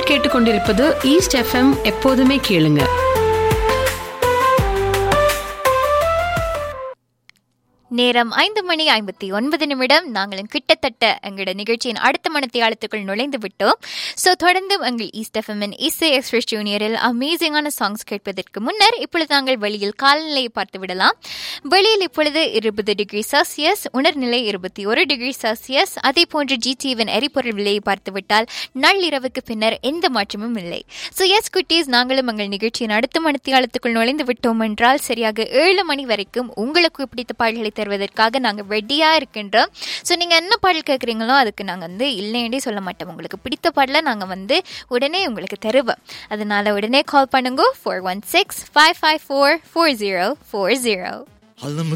கேட்டுக்கொண்டிருப்பது east FM எப்போதுமே கேளுங்க நேரம் ஐந்து மணி ஐம்பத்தி ஒன்பது நிமிடம் நாங்களும் கிட்டத்தட்ட எங்களோட நிகழ்ச்சியின் அடுத்த மனத்தியாலத்துக்குள் நுழைந்து விட்டோம் ஸோ தொடர்ந்து எங்கள் ஈஸ்ட் எஃப்எம்மின் இசை எக்ஸ்பிரஸ் ஜூனியரில் அமேசிங்கான சாங்ஸ் கேட்பதற்கு முன்னர் இப்பொழுது நாங்கள் வெளியில் காலநிலையை பார்த்து விடலாம் வெளியில் இப்பொழுது இருபது டிகிரி செல்சியஸ் உணர்நிலை இருபத்தி ஒரு டிகிரி செல்சியஸ் அதே போன்று ஜிடிவின் எரிபொருள் விலையை பார்த்துவிட்டால் நள்ளிரவுக்கு பின்னர் எந்த மாற்றமும் இல்லை ஸோ எஸ் குட்டீஸ் நாங்களும் எங்கள் நிகழ்ச்சியின் அடுத்த மனத்தியாலத்துக்குள் நுழைந்து விட்டோம் என்றால் சரியாக ஏழு மணி வரைக்கும் உங்களுக்கு பிடித்த பாடல்களை தருவதற்காக நாங்கள் ரெடியாக இருக்கின்றோம் ஸோ நீங்கள் என்ன பாடல் கேட்குறீங்களோ அதுக்கு நாங்கள் வந்து இல்லைன்னே சொல்ல மாட்டோம் உங்களுக்கு பிடித்த பாடலை நாங்கள் வந்து உடனே உங்களுக்கு தருவோம் அதனால உடனே கால் பண்ணுங்க four one six five five four four zero four zero علمك